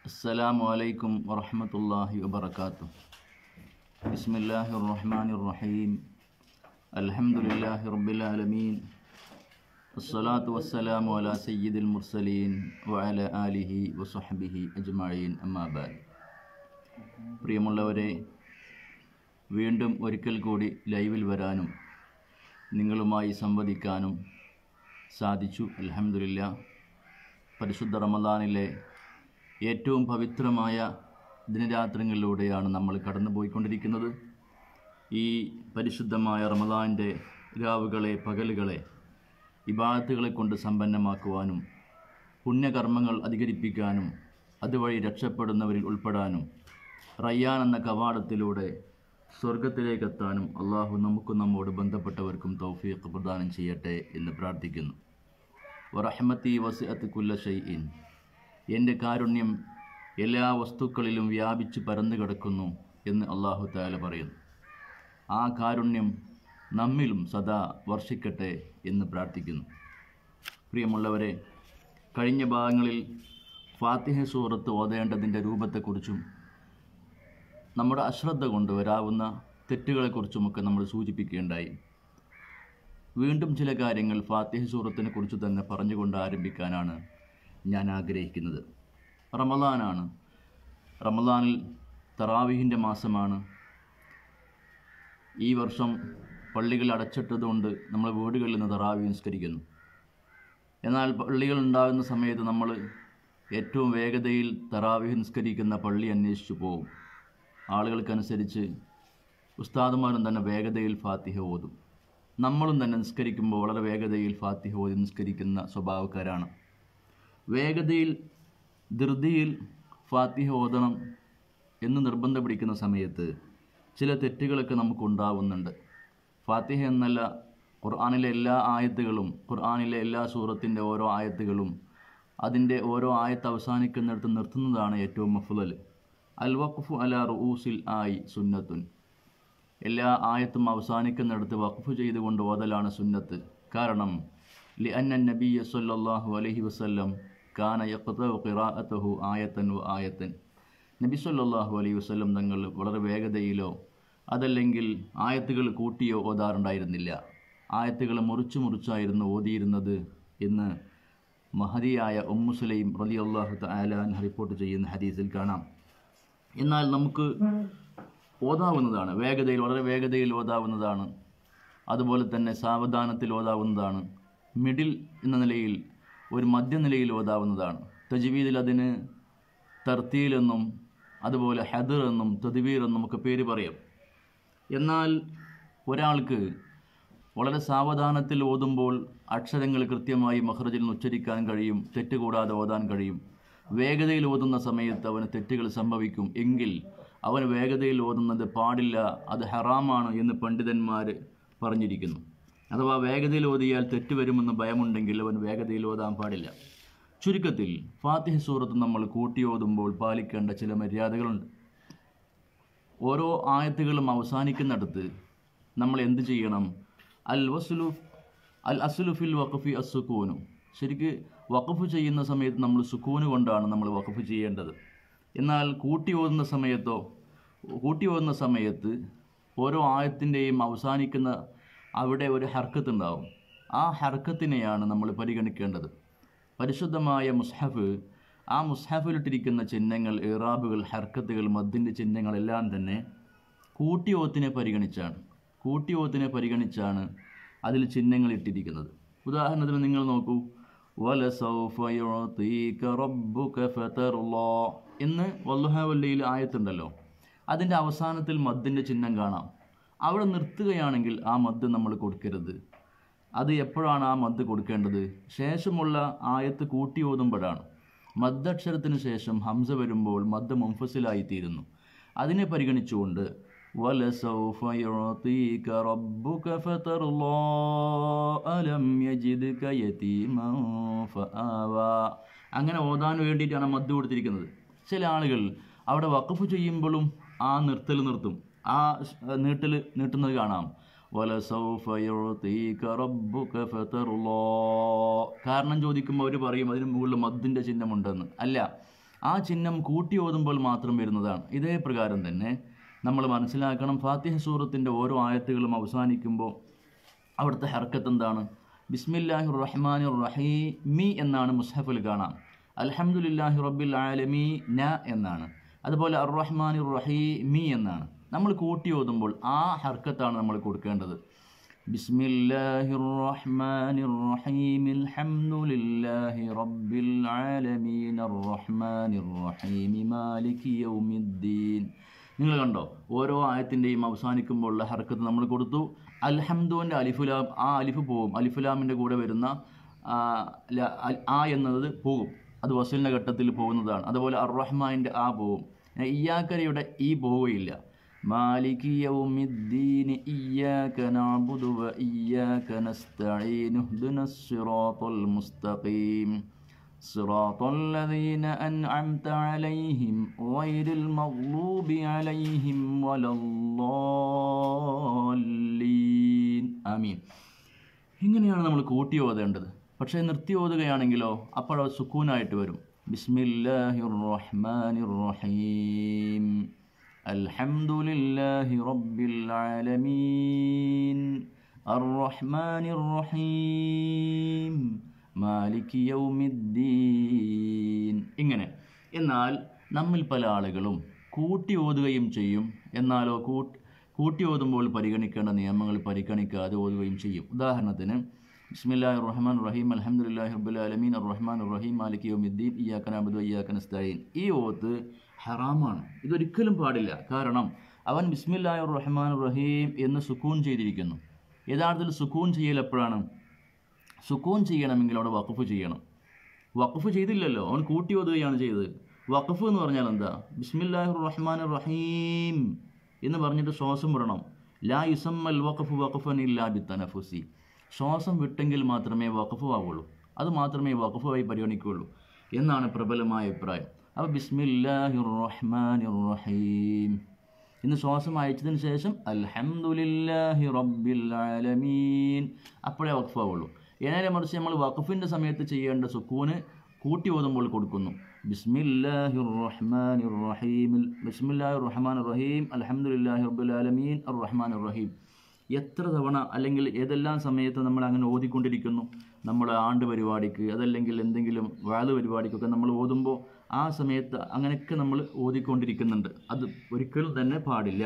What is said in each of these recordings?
السلام عليكم ورحمة الله وبركاته بسم الله الرحمن الرحيم الحمد لله رب العالمين الصلاة والسلام على سيد المرسلين وعلى آله وصحبه أجمعين أما بعد പ്രിയമുള്ളവരെ വീണ്ടും ഒരിക്കൽ കൂടി ലൈവിൽ വരാനും നിങ്ങളുമായി സംവദിക്കാനും സാധിച്ചു അൽഹംദുലില്ലാ പരിശുദ്ധ റമദാനിലെ ഏറ്റവും പവിത്രമായ ദിനരാത്രങ്ങളിലൂടെയാണ് നമ്മൾ കടന്നു പോയിക്കൊണ്ടിരിക്കുന്നത് ഈ പരിശുദ്ധമായ റമദാൻ്റെ രാവുകളെ പകലുകളെ ഇബാദത്തുകളെ കൊണ്ട് സമ്പന്നമാക്കുവാനും പുണ്യകർമ്മങ്ങൾ അധികരിപ്പിക്കാനും അതുവഴി രക്ഷപ്പെടുന്നവരിൽ ഉൾപ്പെടാനും റയ്യാൻ എന്ന കവാടത്തിലൂടെ സ്വർഗത്തിലേക്കെത്താനും അള്ളാഹു നമുക്കും നമ്മോട് ബന്ധപ്പെട്ടവർക്കും തൗഫീഖ് പ്രദാനം ചെയ്യട്ടെ എന്ന് പ്രാർത്ഥിക്കുന്നു വറഹമത്തി വസിഅത്ത് കുല്ല ഷൈഇൻ എൻ്റെ കാരുണ്യം എല്ലാ വസ്തുക്കളിലും വ്യാപിച്ച് പരന്നു കിടക്കുന്നു എന്ന് അള്ളാഹു താല പറയുന്നു ആ കാരുണ്യം നമ്മിലും സദാ വർഷിക്കട്ടെ എന്ന് പ്രാർത്ഥിക്കുന്നു പ്രിയമുള്ളവരെ കഴിഞ്ഞ ഭാഗങ്ങളിൽ ഫാത്തിഹ സൂറത്ത് ഓതേണ്ടതിൻ്റെ രൂപത്തെക്കുറിച്ചും നമ്മുടെ അശ്രദ്ധ കൊണ്ട് വരാവുന്ന തെറ്റുകളെക്കുറിച്ചുമൊക്കെ നമ്മൾ സൂചിപ്പിക്കുകയുണ്ടായി വീണ്ടും ചില കാര്യങ്ങൾ ഫാത്തിഹ സൂറത്തിനെ കുറിച്ച് തന്നെ പറഞ്ഞുകൊണ്ട് ആരംഭിക്കാനാണ് ഞാൻ ആഗ്രഹിക്കുന്നത് റമദാനാണ് റമദാനിൽ തറാവിഹിൻ്റെ മാസമാണ് ഈ വർഷം പള്ളികൾ അടച്ചിട്ടതുകൊണ്ട് നമ്മൾ വീടുകളിൽ നിന്ന് തറാവി നിസ്കരിക്കുന്നു എന്നാൽ പള്ളികൾ ഉണ്ടാകുന്ന സമയത്ത് നമ്മൾ ഏറ്റവും വേഗതയിൽ തറാവി നിസ്കരിക്കുന്ന പള്ളി അന്വേഷിച്ചു പോകും ആളുകൾക്കനുസരിച്ച് ഉസ്താദുമാരും തന്നെ വേഗതയിൽ ഫാത്തിഹ ഓതും നമ്മളും തന്നെ നിസ്കരിക്കുമ്പോൾ വളരെ വേഗതയിൽ ഫാത്തിഹ ഓതി നിസ്കരിക്കുന്ന സ്വഭാവക്കാരാണ് വേഗതയിൽ ധൃതിയിൽ ഫാത്തിഹ ഓതണം എന്ന് നിർബന്ധം പിടിക്കുന്ന സമയത്ത് ചില തെറ്റുകളൊക്കെ നമുക്ക് ഉണ്ടാവുന്നുണ്ട് ഫാത്തിഹ എന്നല്ല ഖുർആാനിലെ എല്ലാ ആയത്തുകളും ഖുർആാനിലെ എല്ലാ സൂറത്തിൻ്റെ ഓരോ ആയത്തുകളും അതിൻ്റെ ഓരോ ആയത്ത് അവസാനിക്കുന്നിടത്ത് നിർത്തുന്നതാണ് ഏറ്റവും മഫുലൽ അൽ വഖഫു അല റുഊസിൽ ആയി സുന്നത്തുൻ എല്ലാ ആയത്തും അവസാനിക്കുന്നിടത്ത് വഖഫ് ചെയ്തുകൊണ്ട് ഓതലാണ് സുന്നത്ത് കാരണം ലി അന്ന നബിയ സല്ലല്ലാഹു അലൈഹി വസല്ലം കാന യഖ്തഉ ഖിറാഅതഹു ആയത്തൻ വ ആയത്തൻ നബി സല്ലല്ലാഹു അലൈഹി വസല്ലം തങ്ങൾ വളരെ വേഗതയിലോ അതല്ലെങ്കിൽ ആയത്തുകൾ കൂട്ടിയോ ഓതാറുണ്ടായിരുന്നില്ല ആയത്തുകൾ മുറിച്ചു മുറിച്ചായിരുന്നു ഓതിയിരുന്നത് എന്ന് മഹതിയായ ഉമ്മുസുലൈം റളിയല്ലാഹു തആല അൻഹ റിപ്പോർട്ട് ചെയ്യുന്ന ഹദീസിൽ കാണാം എന്നാൽ നമുക്ക് ഓതാവുന്നതാണ് വേഗതയിൽ വളരെ വേഗതയിൽ ഓതാവുന്നതാണ് അതുപോലെ തന്നെ സാവധാനത്തിൽ ഓതാവുന്നതാണ് മിഡിൽ എന്ന നിലയിൽ ഒരു മധ്യനിലയിൽ ഓതാവുന്നതാണ് തജ്വീദിൽ അതിന് തർത്തീൽ എന്നും അതുപോലെ ഹദർ എന്നും തദ്വീർ എന്നും ഒക്കെ പേര് പറയും എന്നാൽ ഒരാൾക്ക് വളരെ സാവധാനത്തിൽ ഓതുമ്പോൾ അക്ഷരങ്ങൾ കൃത്യമായി മഹ്റജിൽ നിന്ന് ഉച്ചരിക്കാൻ കഴിയും തെറ്റുകൂടാതെ ഓതാൻ കഴിയും വേഗതയിൽ ഓതുന്ന സമയത്ത് അവന് തെറ്റുകൾ സംഭവിക്കും എങ്കിൽ അവൻ വേഗതയിൽ ഓതുന്നത് പാടില്ല അത് ഹറാമാണ് എന്ന് പണ്ഡിതന്മാർ പറഞ്ഞിരിക്കുന്നു അഥവാ വേഗതയിൽ ഓതിയാൽ തെറ്റ് വരുമെന്ന് ഭയമുണ്ടെങ്കിൽ അവൻ വേഗതയിൽ ഓതാൻ പാടില്ല ചുരുക്കത്തിൽ ഫാത്തിഹ സൂറത്ത് നമ്മൾ കൂട്ടി ഓതുമ്പോൾ പാലിക്കേണ്ട ചില മര്യാദകളുണ്ട് ഓരോ ആയത്തുകളും അവസാനിക്കുന്നിടത്ത് നമ്മൾ എന്ത് ചെയ്യണം അൽ വസുലു അൽ അസുലുഫിൽ വഖഫി അസുക്കൂനു ശരിക്ക് വഖഫ് ചെയ്യുന്ന സമയത്ത് നമ്മൾ സുക്കൂന് കൊണ്ടാണ് നമ്മൾ വഖഫ് ചെയ്യേണ്ടത് എന്നാൽ കൂട്ടി ഓതുന്ന സമയത്തോ കൂട്ടി ഓതുന്ന സമയത്ത് ഓരോ ആയത്തിൻ്റെയും അവസാനിക്കുന്ന അവിടെ ഒരു ഹർക്കത്ത് ഉണ്ടാവും ആ ഹർക്കത്തിനെയാണ് നമ്മൾ പരിഗണിക്കേണ്ടത് പരിശുദ്ധമായ മുസ്ഹഫ് ആ മുസ്ഹഫിലിട്ടിരിക്കുന്ന ചിഹ്നങ്ങൾ ഇറാബുകൾ ഹർക്കത്തുകൾ മദ്ദിൻ്റെ ചിഹ്നങ്ങളെല്ലാം തന്നെ കൂട്ടി ഓത്തിനെ പരിഗണിച്ചാണ് കൂട്ടി ഓത്തിനെ പരിഗണിച്ചാണ് അതിൽ ചിഹ്നങ്ങൾ ഇട്ടിരിക്കുന്നത് ഉദാഹരണത്തിന് നിങ്ങൾ നോക്കൂ വലസൗഫ യുഅതീക റബ്ബുക ഫതർലാ എന്ന് വല്ലുഹാവല്ലയിൽ ആയത്തുണ്ടല്ലോ അതിൻ്റെ അവസാനത്തിൽ മദ്ദിൻ്റെ ചിഹ്നം കാണാം അവിടെ നിർത്തുകയാണെങ്കിൽ ആ മദ് നമ്മൾ കൊടുക്കരുത് അത് എപ്പോഴാണ് ആ മദ് കൊടുക്കേണ്ടത് ശേഷമുള്ള ആയത്ത് കൂട്ടി ഓതുമ്പോഴാണ് മദ്ദക്ഷരത്തിന് ശേഷം ഹംസ വരുമ്പോൾ മദ് മുംഫസിലായിത്തീരുന്നു അതിനെ പരിഗണിച്ചുകൊണ്ട് وَلَسَوْفَ يُعْطِيكَ رَبُّكَ فَتَرْضَىٰ أَلَمْ يَجِدْكَ يَتِيمًا فَآوَىٰ അങ്ങനെ ഓതാൻ വേണ്ടിയിട്ടാണ് മദ് കൊടുത്തിരിക്കുന്നത് ചില ആളുകൾ അവിടെ വഖഫ് ചെയ്യുമ്പോഴും ആ നിർത്തൽ നിർത്തും ആ നീട്ടൽ നീട്ടുന്നത് കാണാം വലസൗഫ യുഅതീക റബ്ബുക ഫതർലാ കാരണം ചോദിക്കുമ്പോൾ അവർ പറയും അതിന് മുകളിൽ മദ്ദിൻ്റെ ചിഹ്നമുണ്ടെന്ന് അല്ല ആ ചിഹ്നം കൂട്ടി ഓതുമ്പോൾ മാത്രം വരുന്നതാണ് ഇതേ പ്രകാരം തന്നെ നമ്മൾ മനസ്സിലാക്കണം ഫാത്തിഹ സൂറത്തിൻ്റെ ഓരോ ആയത്തുകളും അവസാനിക്കുമ്പോൾ അവിടുത്തെ ഹർക്കത്ത് എന്താണ് ബിസ്മില്ലാഹി റഹ്മാൻ റഹീമി എന്നാണ് മുസ്ഹഫിൽ കാണാം അൽഹംദുലില്ലാഹി റബ്ബിൽ ആലമീ ന എന്നാണ് അതുപോലെ അർ റഹ്മാൻ റഹീമി എന്നാണ് നമ്മൾ കൂട്ടി ഓതുമ്പോൾ ആ ഹർക്കത്താണ് നമ്മൾ കൊടുക്കേണ്ടത് ബിസ്മില്ലാഹി റഹ്മാൻ റഹീം അൽഹംദുലില്ലാഹി റബ്ബിൽ ആലമീൻ അർ റഹ്മാൻ റഹീം മാലികി യൗമിദ്ദീൻ നിങ്ങൾ കണ്ടോ ഓരോ ആയത്തിൻ്റെയും അവസാനിക്കുമ്പോഴുള്ള ഹർക്കത്ത് നമ്മൾ കൊടുത്തു അൽഹംദുവിൻ്റെ അലിഫുലാം ആ അലിഫ് പോവും അലിഫുലാമിൻ്റെ കൂടെ വരുന്ന ആ, ല- അൽ- ആ എന്നത് പോകും അത് വസലിൻ്റെ ഘട്ടത്തിൽ പോകുന്നതാണ് അതുപോലെ അർ റഹ്മാൻ്റെ ആ പോവും ഇയ്യാക്കരയുടെ ഈ പോവുകയില്ല മാലികി യൗമിദ്ദീൻ ഇയ്യാക നഅബുദു വ ഇയ്യാക നസ്തഈൻ ഇഹ്ദിനസ് സിറാത്തൽ മുസ്തഖീം صراط الذين أنعمت عليهم غير المغلوب عليهم ولا الضالين ആമീൻ ഇങ്ങനെയാണ് നമ്മൾ കൂട്ടി ഓതേണ്ടത് പക്ഷേ നിർത്തി ഓതുകയാണെങ്കിലോ അപ്പോൾ അത് സുക്കൂനായിട്ട് വരും ബിസ്മില്ലാഹിർ റഹ്മാനിർ റഹീം അൽഹംദുലില്ലാഹി റബ്ബിൽ ആലമീൻ അർ റഹ്മാനിർ റഹീം മാലിക് യൗമിദ്ദീൻ ഇങ്ങനെ എന്നാൽ നമ്മിൽ പല ആളുകളും കൂട്ടി ഓതുകയും ചെയ്യും എന്നാലോ കൂട്ടി കൂട്ടി ഓതുമ്പോൾ പരിഗണിക്കേണ്ട നിയമങ്ങൾ പരിഗണിക്കാതെ ഓതുകയും ചെയ്യും ഉദാഹരണത്തിന് ബിസ്മില്ലാഹി റഹ്മാൻ റഹീം അൽഹംദുലില്ലാഹി റബ്ബിൽ ആലമീൻ അർ റഹ്മാൻ റഹീം മാലിക് യൗമിദ്ദീൻ ഇയ്യാക നഅബുദു ഇയ്യാക നസ്തഈൻ ഈ ഓത്ത് ഹറാമാണ് ഇതൊരിക്കലും പാടില്ല കാരണം അവൻ ബിസ്മില്ലാഹി റഹ്മാൻ റഹീം എന്ന് സുക്കൂൻ ചെയ്തിരിക്കുന്നു യഥാർത്ഥത്തിൽ സുക്കൂൻ ചെയ്യൽ എപ്പോഴാണ് സുക്കൂൻ ചെയ്യണമെങ്കിൽ അവിടെ വഖഫ് ചെയ്യണം വഖഫ് ചെയ്തില്ലല്ലോ അവൻ കൂട്ടി ഓതുകയാണ് ചെയ്തത് വഖഫ് എന്ന് പറഞ്ഞാൽ എന്താ ബിസ്മില്ലാഹിർ റഹ്മാൻ റഹീം എന്ന് പറഞ്ഞിട്ട് ശ്വാസം വിടണം ലാ യുസമ്മൽ വഖഫ് വഖഫൻ ഇല്ലാ ബിത്തനഫുസി ശ്വാസം വിട്ടെങ്കിൽ മാത്രമേ വഖഫ് ആവുള്ളൂ അത് മാത്രമേ വഖഫായി പരിഗണിക്കുകയുള്ളൂ എന്നാണ് പ്രബലമായ അഭിപ്രായം അപ്പോൾ ബിസ്മില്ലാഹിർ റഹ്മാനിർ റഹീം ഇന്ന് ശ്വാസം അയച്ചതിന് ശേഷം അൽഹംദുലില്ലാഹി റബ്ബിൽ ആലമീൻ അപ്പോഴേ വഖഫാവുള്ളൂ നേരെ മറിച്ച് നമ്മൾ വഖഫിൻ്റെ സമയത്ത് ചെയ്യേണ്ട സുക്കൂന് കൂട്ടി ഓതുമ്പോൾ കൊടുക്കുന്നു ബിസ്മില്ലാഹിർ റഹ്മാനിർ റഹീം ബിസ്മില്ലാഹിർ റഹ്മാനിർ റഹീം അൽഹംദുലില്ലാഹി റബ്ബിൽ ആലമീൻ അർ റഹ്മാനിർ റഹീം എത്ര തവണ അല്ലെങ്കിൽ ഏതെല്ലാം സമയത്ത് നമ്മൾ അങ്ങനെ ഓതിക്കൊണ്ടിരിക്കുന്നു നമ്മുടെ ആണ്ട് പരിപാടിക്ക് അതല്ലെങ്കിൽ എന്തെങ്കിലും വാല് പരിപാടിക്കൊക്കെ നമ്മൾ ഓതുമ്പോൾ ആ സമയത്ത് അങ്ങനെയൊക്കെ നമ്മൾ ഓതിക്കൊണ്ടിരിക്കുന്നുണ്ട് അത് ഒരിക്കലും തന്നെ പാടില്ല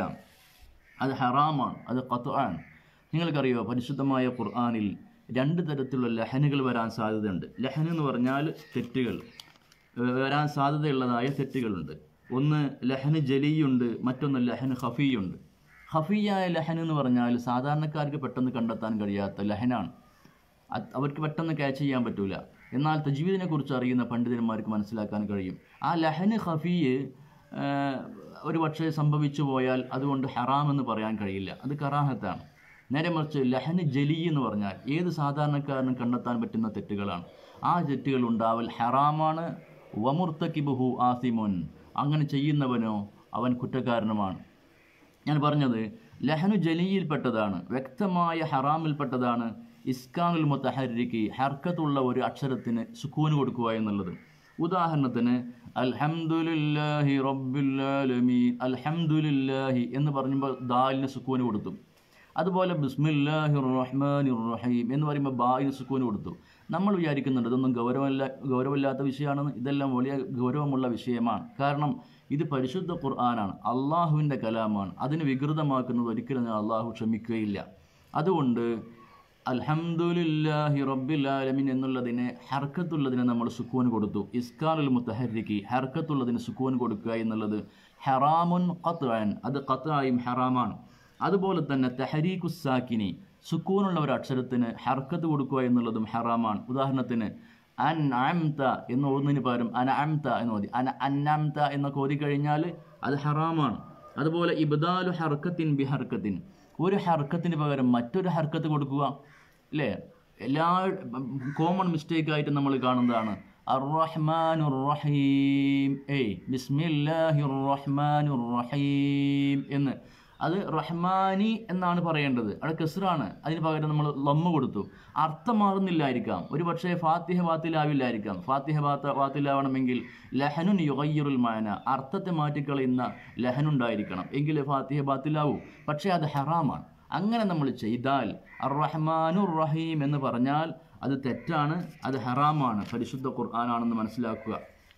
അത് ഹറാമാണ് അത് ഖത്ആണ് നിങ്ങൾക്കറിയോ പരിശുദ്ധമായ ഖുർആനിൽ രണ്ട് തരത്തിലുള്ള ലഹനുകൾ വരാൻ സാധ്യതയുണ്ട് ലഹൻ എന്ന് പറഞ്ഞാൽ തെറ്റുകൾ ഏഹ് വരാൻ സാധ്യതയുള്ളതായ തെറ്റുകളുണ്ട് ഒന്ന് ലഹന് ജലിയുണ്ട് മറ്റൊന്ന് ലഹന് ഹഫിയുണ്ട് ഹഫിയായ ലഹൻ എന്ന് പറഞ്ഞാൽ സാധാരണക്കാർക്ക് പെട്ടെന്ന് കണ്ടെത്താൻ കഴിയാത്ത ലഹനാണ് അത് അവർക്ക് പെട്ടെന്ന് ക്യാച്ച് ചെയ്യാൻ പറ്റൂല എന്നാൽ തജ്വീദിനെ കുറിച്ച് അറിയുന്ന പണ്ഡിതന്മാർക്ക് മനസ്സിലാക്കാൻ കഴിയും ആ ലഹന് ഹഫിയ് ഏഹ്, ഒരു പക്ഷേ സംഭവിച്ചു പോയാൽ അതുകൊണ്ട് ഹറാം എന്ന് പറയാൻ കഴിയില്ല അത് കറാഹത്താണ് നേരെ മറിച്ച് ലഹന് ജലി എന്ന് പറഞ്ഞാൽ ഏത് സാധാരണക്കാരനും കണ്ടെത്താൻ പറ്റുന്ന തെറ്റുകളാണ് ആ തെറ്റുകൾ ഉണ്ടാവൽ ഹറാമാണ് വമുർത്തക്കിബുഹു ആസിമുൻ അങ്ങനെ ചെയ്യുന്നവനോ അവൻ കുറ്റക്കാരനുമാണ് ഞാൻ പറഞ്ഞത് ലഹനു ജലിയിൽപ്പെട്ടതാണ് വ്യക്തമായ ഹറാമിൽപ്പെട്ടതാണ് ഇസ്കാനുൽ മുത്തഹരിക്ക് ഹർക്കത്തുള്ള ഒരു അക്ഷരത്തിന് സുക്കൂന് കൊടുക്കുക എന്നുള്ളത് ഉദാഹരണത്തിന് അൽഹംദുലില്ലാഹി റബ്ബിൽ ആലമീൻ അൽഹംദുലില്ലാഹി എന്ന് പറയുമ്പോൾ ദാലിന് സുക്കൂന് കൊടുത്തു അതുപോലെ ബിസ്മില്ലാഹി റഹ്മാൻ റഹീം എന്ന് പറയുമ്പോൾ ബായിന് സുക്കൂന് കൊടുത്തു നമ്മൾ വിചാരിക്കുന്നുണ്ട് ഇതൊന്നും ഗൗരവമില്ല ഗൗരവമില്ലാത്ത വിഷയമാണെന്ന് ഇതെല്ലാം വലിയ ഗൗരവമുള്ള വിഷയമാണ് കാരണം ഇത് പരിശുദ്ധ ഖുർആനാണ് അള്ളാഹുവിൻ്റെ കലാമാണ് അതിന് വികൃതമാക്കുന്നത് ഒരിക്കലും അള്ളാഹു ക്ഷമിക്കുകയില്ല അതുകൊണ്ട് അൽഹംദുലില്ലാഹി റബ്ബിൽ ആലമീൻ എന്നുള്ളതിന് ഹർക്കത്തുള്ളതിന് നമ്മൾ സുക്കൂൻ കൊടുത്തു ഇസ്കാനുൽ മുത്തഹരിക്ക് ഹർക്കത്തുള്ളതിന് സുക്കൂൻ കൊടുക്കുക എന്നുള്ളത് ഹറാമുൻ ഖത്അൻ അത് ഖത്ആയും ഹറാമാണ് അതുപോലെ തന്നെ തെഹരീഖുസാക്കിനി സുക്കൂനുള്ള ഒരു അക്ഷരത്തിന് ഹർക്കത്ത് കൊടുക്കുക എന്നുള്ളതും ഹറാമാണ് ഉദാഹരണത്തിന് അൻ അംത എന്ന് ഓതുന്നതിന് പകരം അന അംത എന്ന് ഓതി അന അന്നംത എന്നൊക്കെ ഓതി കഴിഞ്ഞാൽ അത് ഹറാമാണ് അതുപോലെ ഇബ്ദാലു ഹർക്കത്തിൻ ബി ഹർക്കത്തിൻ ഒരു ഹർക്കത്തിന് പകരം മറ്റൊരു ഹർക്കത്ത് കൊടുക്കുക അല്ലേ എല്ലാ കോമൺ മിസ്റ്റേക്ക് ആയിട്ട് നമ്മൾ കാണുന്നതാണ് അർ-റഹ്മാനുർ റഹീം ഏയ് ബിസ്മില്ലാഹിർ റഹ്മാനുർ റഹീം എന്ന് അത് റഹ്മാനി എന്നാണ് പറയേണ്ടത് അവിടെ കെസറാണ് അതിന് പകരം നമ്മൾ ലമ്മ കൊടുത്തു അർത്ഥം മാറുന്നില്ലായിരിക്കാം ഒരു പക്ഷേ ഫാത്തിഹ ബാത്തിലാവില്ലായിരിക്കാം ഫാത്തിഹ ബാത്ത ബാത്തിലാവണമെങ്കിൽ ലഹനുൻ യുഗയ്യറുൽ മാന അർത്ഥത്തെ മാറ്റിക്കളയുന്ന ലഹനുണ്ടായിരിക്കണം എങ്കിൽ ഫാത്തിഹ ബാത്തിലാവൂ പക്ഷേ അത് ഹറാമാണ് അങ്ങനെ നമ്മൾ ചെയ്താൽ അർ റഹ്മാനുർ റഹീം എന്ന് പറഞ്ഞാൽ അത് തെറ്റാണ് അത് ഹറാമാണ് പരിശുദ്ധ ഖുർആനാണെന്ന് മനസ്സിലാക്കുക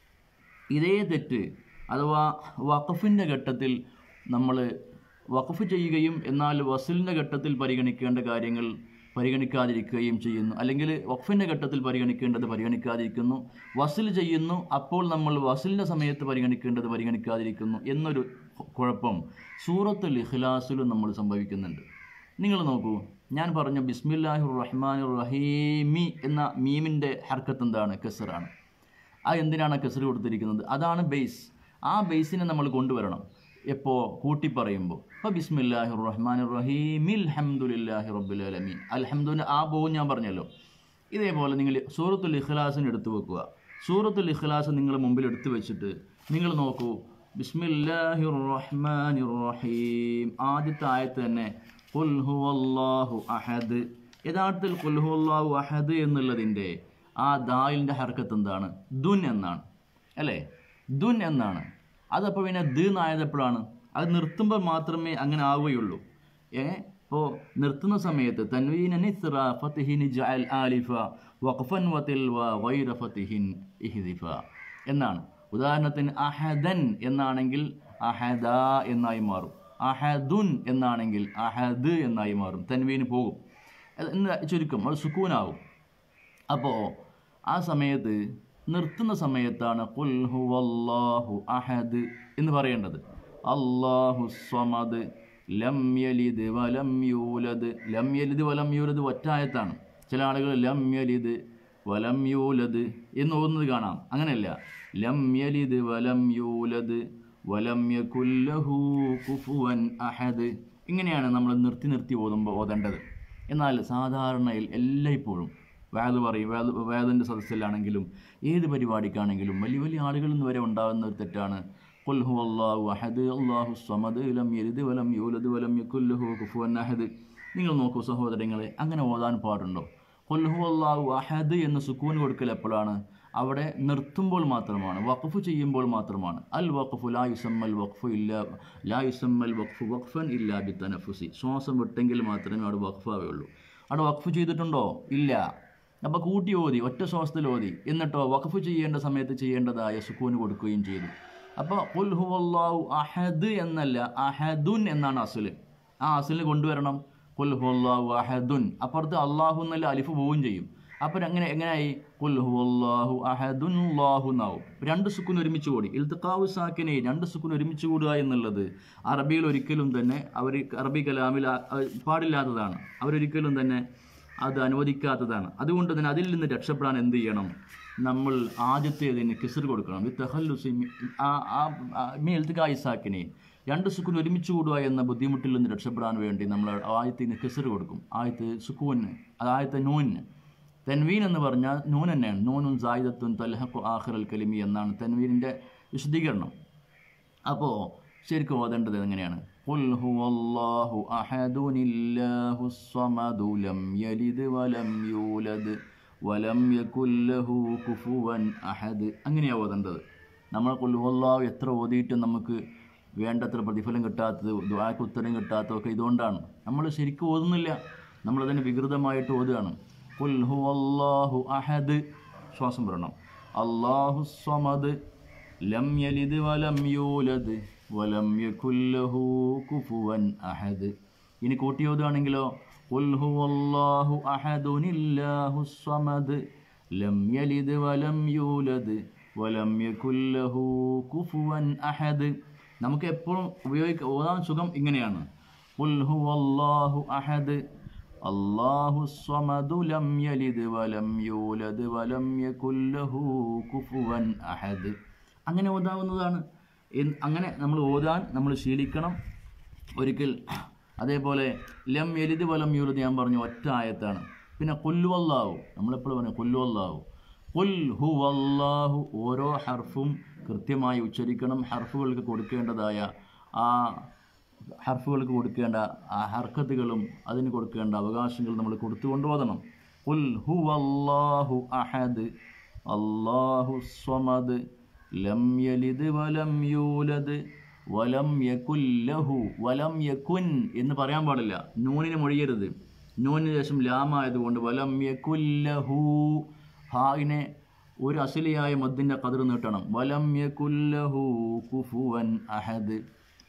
ഇതേ തെറ്റ് അഥവാ വഖഫിൻ്റെ ഘട്ടത്തിൽ നമ്മൾ വഖഫ് ചെയ്യുകയും എന്നാൽ വസലിൻ്റെ ഘട്ടത്തിൽ പരിഗണിക്കേണ്ട കാര്യങ്ങൾ പരിഗണിക്കാതിരിക്കുകയും ചെയ്യുന്നു അല്ലെങ്കിൽ വഖഫിൻ്റെ ഘട്ടത്തിൽ പരിഗണിക്കേണ്ടത് പരിഗണിക്കാതിരിക്കുന്നു വസിൽ ചെയ്യുന്നു അപ്പോൾ നമ്മൾ വസലിൻ്റെ സമയത്ത് പരിഗണിക്കേണ്ടത് പരിഗണിക്കാതിരിക്കുന്നു എന്നൊരു കുഴപ്പം സൂറത്തുൽ ഇഖ്ലാസിലും നമ്മൾ സംഭവിക്കുന്നുണ്ട് നിങ്ങൾ നോക്കൂ ഞാൻ പറഞ്ഞ ബിസ്മില്ലാഹിർ റഹ്മാൻ റഹീമി എന്ന മീമിൻ്റെ ഹർക്കത്ത് എന്താണ് കെസറാണ് ആ എന്തിനാണ് കെസർ കൊടുത്തിരിക്കുന്നത് അതാണ് ബേസ് ആ ബേസിനെ നമ്മൾ കൊണ്ടുവരണം എപ്പോൾ കൂട്ടി പറയുമ്പോൾ അപ്പോൾ ബിസ്മില്ലാഹി റഹ്മാൻ റഹീമിൽ ഹംദുലില്ലാഹി റബ്ബുൽ ആലമീൻ അൽഹംദുലില്ല ആ പോവും ഞാൻ പറഞ്ഞല്ലോ ഇതേപോലെ നിങ്ങൾ സൂറത്തുൽ ഇഖ്ലാസിന് എടുത്തു വെക്കുക സൂറത്തുൽ ഇഖ്ലാസ് നിങ്ങൾ മുമ്പിൽ എടുത്തു വെച്ചിട്ട് നിങ്ങൾ നോക്കൂ ബിസ്മില്ലാഹി റഹ്മാൻ റഹീം ആദ്യത്തെ ആയത്ത് തന്നെ ഖുൽ ഹുവല്ലാഹു അഹദ് യഥാർത്ഥത്തിൽ ഖുൽ ഹുവല്ലാഹു അഹദ് എന്നുള്ളതിൻ്റെ ആ ദാലിൻ്റെ ഹർക്കത്ത് എന്താണ് ദുൻ എന്നാണ് അല്ലേ ദുൻ എന്നാണ് അതപ്പോൾ പിന്നെ ദ് എന്നായതെപ്പോഴാണ് അത് നിർത്തുമ്പോൾ മാത്രമേ അങ്ങനെ ആവുകയുള്ളൂ ഏ ഇപ്പോൾ നിർത്തുന്ന സമയത്ത് തൻവീനനി ഫത്തിഹിൻ ജഅൽ ആലിഫ വഖഫൻ വതിൽ വ ഗൈറ ഫത്തിഹിൻ ഇഹ്ദിഫ എന്നാണ് ഉദാഹരണത്തിന് അഹദൻ എന്നാണെങ്കിൽ അഹദ എന്നായി മാറും അഹദുൻ എന്നാണെങ്കിൽ അഹദ് എന്നായി മാറും തൻവീന് പോകും അത് എന്ന് ചുരുക്കം അത് സുക്കൂനാവും അപ്പോൾ ആ സമയത്ത് നിർത്തുന്ന സമയത്താണ് ഖുൽ ഹുവല്ലാഹു അഹദ് എന്ന് പറയേണ്ടത് അല്ലാഹു സ്വമദ് ലം യലിദ് വലം യൂലദ് ലം യലിദ് വലം യൂലദ് ഒറ്റായത്താണ് ചില ആളുകൾ ലം യലിദ് വലം യൂലദ് എന്ന് ഓതുന്നത് കാണാം അങ്ങനെയല്ല ലം യലിദ് വലം യൂലദ് വലം യകുല്ലഹു കുഫുവൻ അഹദ് ഇങ്ങനെയാണ് നമ്മൾ നിർത്തി നിർത്തി ഓതുമ്പോൾ ഓതേണ്ടത് എന്നാൽ സാധാരണയിൽ എല്ലായ്പ്പോഴും വേദ പറയും വേദ വേദൻ്റെ സദസ്സിലാണെങ്കിലും ഏത് പരിപാടിക്കാണെങ്കിലും വലിയ വലിയ ആളുകളിൽ നിന്ന് വരെ ഉണ്ടാകുന്ന ഒരു തെറ്റാണ് ഖുൽ ഹു അള്ളാഹു അഹദ് അള്ളാഹു സമദ് ലം യലിദ് വലം യൂലദ് വലം യകുല്ലഹു കുഫുവൻ അഹദ് നിങ്ങൾ നോക്കൂ സഹോദരങ്ങളെ അങ്ങനെ ഓതാൻ പാടുണ്ടോ ഖുൽ ഹു അള്ളാഹു അഹദ് എന്ന് സുക്കൂൻ കൊടുക്കൽ എപ്പോഴാണ് അവിടെ നിർത്തുമ്പോൾ മാത്രമാണ് വഖഫ് ചെയ്യുമ്പോൾ മാത്രമാണ് അൽ വഖഫു ലാ യുസമ്മൽ വഖഫു ഇല്ല ലാ യുസമ്മൽ വഖഫു വഖഫൻ ഇല്ലാ ബി തനഫുസി ശ്വാസം വിട്ടെങ്കിൽ മാത്രമേ അവിടെ വഖഫാവുകയുള്ളൂ അവിടെ വഖഫ് ചെയ്തിട്ടുണ്ടോ ഇല്ല അപ്പോൾ കൂട്ടി ഓതി ഒറ്റ ശ്വാസത്തിൽ ഓതി എന്നിട്ടോ വഖഫ് ചെയ്യേണ്ട സമയത്ത് ചെയ്യേണ്ടതായ സുക്കൂന് കൊടുക്കുകയും ചെയ്തു അപ്പോൾ ഉൽ ഹുവല്ലാഹു അഹദ് എന്നല്ല അഹദുൻ എന്നാണ് അസുല് ആ അസുലിന് കൊണ്ടുവരണം കുൽ ഹുവല്ലാഹു അഹദുൻ അപ്പുറത്ത് അള്ളാഹു എന്നല്ല അലിഫ് പോവുകയും ചെയ്യും അപ്പോൾ എങ്ങനെ എങ്ങനെയായി കുൽ ഹുവല്ലാഹു അഹദുൻ അല്ലാഹു എന്നാവും രണ്ട് സുക്കുൻ ഒരുമിച്ച് കൂടി ഇൽത്തിഖാവു സാക്കിനെ രണ്ട് സുക്കുൻ ഒരുമിച്ച് കൂടുക എന്നുള്ളത് അറബിയിൽ ഒരിക്കലും തന്നെ അവർ അറബി കലാമിൽ ആ- ആ പാടില്ലാത്തതാണ് അവരൊരിക്കലും തന്നെ അത് അനുവദിക്കാത്തതാണ് അതുകൊണ്ട് തന്നെ അതിൽ നിന്ന് രക്ഷപ്പെടാൻ എന്ത് ചെയ്യണം നമ്മൾ ആദ്യത്തേതിന് കിസർ കൊടുക്കണം വിത്ത് തഹല്ലുസി മി- ആ ആ മീൽത്തികായിസാക്കിനെ രണ്ട് സുക്കൂൻ ഒരുമിച്ച് കൂടുക എന്ന ബുദ്ധിമുട്ടിൽ നിന്ന് രക്ഷപ്പെടാൻ വേണ്ടി നമ്മൾ ആദ്യത്തിന് കിസർ കൊടുക്കും ആദ്യത്തെ സുക്കൂന് ആദ്യത്തെ നൂന് തൻവീൻ എന്ന് പറഞ്ഞാൽ നൂൻ തന്നെയാണ് നൂനും സായിദത്തും തൽഹഖു ആഖിറൽ കലിമി എന്നാണ് തൻവീനിൻ്റെ വിശദീകരണം അപ്പോൾ ശരിക്കും ഓതേണ്ടത് എങ്ങനെയാണ് ഖുൽ ഹുവല്ലാഹു അഹദുനില്ലാഹു സ്വമദു ലം യലിദ് വലം യൂലദ് വലം യകുല്ലഹു കുഫുവൻ അഹദ് അങ്ങനെയാണ് ഓതേണ്ടത് നമ്മൾ ഖുൽ ഹുവല്ലാഹു എത്ര ഓതിയിട്ടും നമുക്ക് വേണ്ടത്ര പ്രതിഫലം കിട്ടാത്തത് ദുആക്ക് ഉത്തരം കിട്ടാത്തതൊക്കെ ഇതുകൊണ്ടാണ് നമ്മൾ ശരിക്കും ഓതുന്നില്ല നമ്മളതിന് വികൃതമായിട്ട് ഓതുകയാണ് ഖുൽ ഹുവല്ലാഹു അഹദ് ശ്വാസം വരണം അല്ലാഹു സ്വമദ് ലം യലിദ് വലം യൂലദ് വലം യകുല്ലഹു കുഫുവൻ അഹദ് ഇനി കൂട്ടി ഓതുകയാണെങ്കിലോ ഖുൽ ഹുവല്ലാഹു അഹദുനില്ലാഹു സ്വമദ് ലം യലിദ് വലം യൂലദ് വലം യകുല്ലഹു കുഫുവൻ അഹദ് നമുക്ക് എപ്പോഴും ഉപയോഗിക്ക ഓതാൻ സുഖം ഇങ്ങനെയാണ് ഖുൽ ഹുവല്ലാഹു അഹദ് അല്ലാഹു സ്വമദു ലം യലിദ് വലം യൂലദ് വലം യകുല്ലഹു കുഫുവൻ അഹദ് അങ്ങനെ ഓതാവുന്നതാണ് എൻ- അങ്ങനെ നമ്മൾ ഓതാൻ നമ്മൾ ശീലിക്കണം ഒരിക്കൽ അതേപോലെ ലം എലിത് വലം യൂലത് ഞാൻ പറഞ്ഞു ഒറ്റ ആയത്താണ് പിന്നെ കൊല്ലുവല്ലാവു നമ്മളെപ്പോഴും പറഞ്ഞു കൊല്ലുവല്ലാവു കുൽ ഹു വല്ലാഹു ഓരോ ഹർഫും കൃത്യമായി ഉച്ചരിക്കണം ഹർഫുകൾക്ക് കൊടുക്കേണ്ടതായ ആ ഹർഫുകൾക്ക് കൊടുക്കേണ്ട ആ ഹർക്കത്തുകളും അതിന് കൊടുക്കേണ്ട അവകാശങ്ങളും നമ്മൾ കൊടുത്തുകൊണ്ട് ഓതണം ഉൽ ഹു അല്ലാഹു അഹദ് അല്ലാഹു സ്വമദ് ലം യലിദ് വലം യൂലദ് വലം യകുല്ലഹു വലം യകുൻ എന്ന് പറയാൻ പാടില്ല നൂനിനെ മൊഴിയരുത് നൂനിന് ശേഷം ലാമായതുകൊണ്ട് വലം യകുല്ലഹു ഹായിനെ ഒരു അസലിയായ മദ്ദിൻ്റെ കതിർ നീട്ടണം വലം യകുല്ലഹു കുഫുവൻ അഹദ്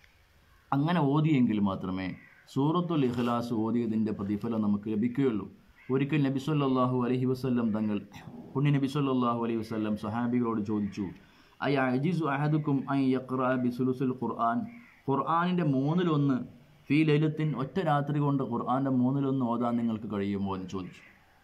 അങ്ങനെ ഓതിയെങ്കിൽ മാത്രമേ സൂറത്തുൽ ഇഖ്ലാസ് ഓതിയതിൻ്റെ പ്രതിഫലം നമുക്ക് ലഭിക്കുകയുള്ളൂ ഒരിക്കൽ നബി സല്ലല്ലാഹു അലൈഹി വസല്ലം തങ്ങൾ പുണ്യ നബി സല്ലല്ലാഹു അലൈഹി വസല്ലം സഹാബികളോട് ചോദിച്ചു ഐ അജിസു അഹദുക്കും ഐ യഖ്റഅ ബിസുലുസുൽ ഖുർആൻ ഖുർആനിൻ്റെ മൂന്നിലൊന്ന് ഫീ ലൈലത്തിൻ ഒറ്റ രാത്രി കൊണ്ട് ഖുർആൻ്റെ മൂന്നിലൊന്ന് ഓതാൻ നിങ്ങൾക്ക് കഴിയുമോ എന്ന് ചോദിച്ചു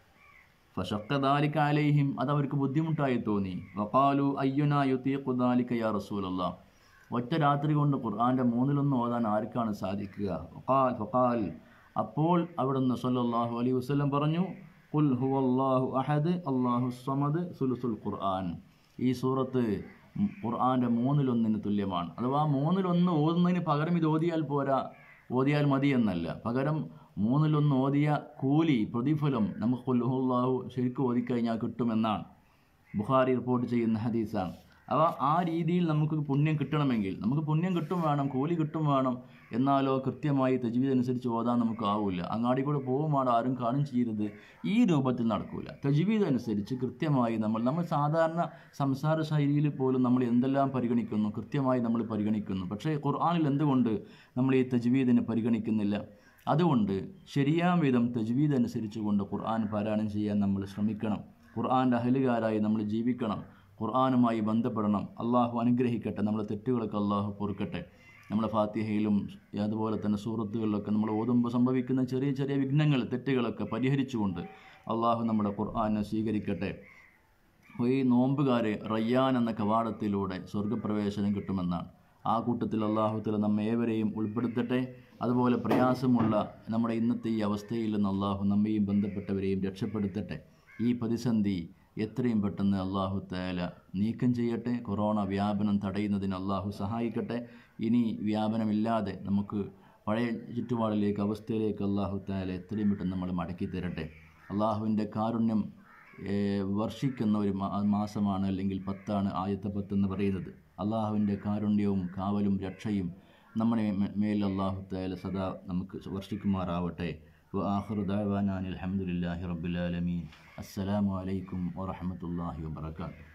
ഫഷക്ക ദാലിക അലൈഹിം അത് അവർക്ക് ബുദ്ധിമുട്ടായി തോന്നി വഖാലു അയ്യുന യുതീഖു ദാലിക യാ റസൂലല്ലാ ഒറ്റ രാത്രി കൊണ്ട് ഖുർആൻ്റെ മൂന്നിലൊന്ന് ഓതാൻ ആർക്കാണ് സാധിക്കുക ഫഖാൽ ഫഖാൽ അപ്പോൾ അവിടുന്ന് സല്ലല്ലാഹു അലൈഹി വസല്ലം പറഞ്ഞു ഖുൽ ഹുവല്ലാഹു അഹദ് അല്ലാഹു സമദ് സുലുസുൽ ഖുർആൻ ഈ സൂറത്ത് ഖുർആൻ്റെ മൂന്നിലൊന്നിന് തുല്യമാണ് അഥവാ മൂന്നിലൊന്ന് ഓതുന്നതിന് പകരം ഇത് ഓതിയാൽ പോരാ ഓതിയാൽ മതി എന്നല്ല പകരം മൂന്നിലൊന്ന് ഓതിയ കൂലി പ്രതിഫലം നമുക്ക് കൊല്ലുഹുല്ലാഹു ശരിക്കും ഓതിക്കഴിഞ്ഞാൽ കിട്ടുമെന്നാണ് ബുഖാരി റിപ്പോർട്ട് ചെയ്യുന്ന ഹദീസാണ് അവ ആ രീതിയിൽ നമുക്ക് പുണ്യം കിട്ടണമെങ്കിൽ നമുക്ക് പുണ്യം കിട്ടും വേണം കൂലി കിട്ടും വേണം എന്നാലോ കൃത്യമായി തജ്വീദ് അനുസരിച്ച് ഓതാൻ നമുക്ക് ആവില്ല അങ്ങാടി കൂടെ പോകുമ്പോൾ ആരും കാണും ചെയ്യരുത് ഈ രൂപത്തിൽ നടക്കില്ല തജ്വീദ് അനുസരിച്ച് കൃത്യമായി നമ്മൾ നമ്മൾ സാധാരണ സംസാര ശൈലിയിൽ പോലും നമ്മൾ എന്തെല്ലാം പരിഗണിക്കുന്നു കൃത്യമായി നമ്മൾ പരിഗണിക്കുന്നു പക്ഷേ ഖുർആാനിൽ എന്തുകൊണ്ട് നമ്മൾ ഈ തജ്വീദിനെ പരിഗണിക്കുന്നില്ല അതുകൊണ്ട് ശരിയാം വിധം തജ്വീദ് അനുസരിച്ചുകൊണ്ട് ഖുർആൻ പാരായണം ചെയ്യാൻ നമ്മൾ ശ്രമിക്കണം ഖുർആൻ്റെ അഹലുകാരായി നമ്മൾ ജീവിക്കണം ഖുർആനുമായി ബന്ധപ്പെടണം അള്ളാഹു അനുഗ്രഹിക്കട്ടെ നമ്മുടെ തെറ്റുകളൊക്കെ അള്ളാഹു പൊറുക്കട്ടെ നമ്മുടെ ഫാത്തിഹയിലും അതുപോലെ തന്നെ സൂറത്തുകളിലൊക്കെ നമ്മൾ ഓതുമ്പോൾ സംഭവിക്കുന്ന ചെറിയ ചെറിയ വിഘ്നങ്ങൾ തെറ്റുകളൊക്കെ പരിഹരിച്ചുകൊണ്ട് അള്ളാഹു നമ്മുടെ ഖുർആനെ സ്വീകരിക്കട്ടെ ഈ നോമ്പുകാർ റയ്യാൻ എന്ന കവാടത്തിലൂടെ സ്വർഗപ്രവേശനം കിട്ടുമെന്നാണ് ആ കൂട്ടത്തിൽ അള്ളാഹുത്തല നമ്മെ ഏവരെയും ഉൾപ്പെടുത്തട്ടെ അതുപോലെ പ്രയാസമുള്ള നമ്മുടെ ഇന്നത്തെ ഈ അവസ്ഥയിൽ നിന്ന് അള്ളാഹു നമ്മെയും ബന്ധപ്പെട്ടവരെയും രക്ഷപ്പെടുത്തട്ടെ ഈ പ്രതിസന്ധി എത്രയും പെട്ടെന്ന് അള്ളാഹു താല നീക്കം ചെയ്യട്ടെ കൊറോണ വ്യാപനം തടയുന്നതിന് അള്ളാഹു സഹായിക്കട്ടെ ഇനി വ്യാപനമില്ലാതെ നമുക്ക് പഴയ ചുറ്റുപാടിലേക്ക് അവസ്ഥയിലേക്ക് അള്ളാഹു താല എത്രയും പെട്ടെന്ന് നമ്മൾ മടക്കി തരട്ടെ അള്ളാഹുവിൻ്റെ കാരുണ്യം ഏഹ്, വർഷിക്കുന്ന ഒരു മാ- മാസമാണ് അല്ലെങ്കിൽ പത്താണ് ആയത്തെ പത്തെന്ന് പറയുന്നത് അള്ളാഹുവിൻ്റെ കാരുണ്യവും കാവലും രക്ഷയും നമ്മുടെ മേ- മേൽ അള്ളാഹു താല സദാ നമുക്ക് വർഷിക്കുമാറാവട്ടെ وآخر دعوانا أن الحمد لله رب العالمين السلام عليكم ورحمة الله وبركاته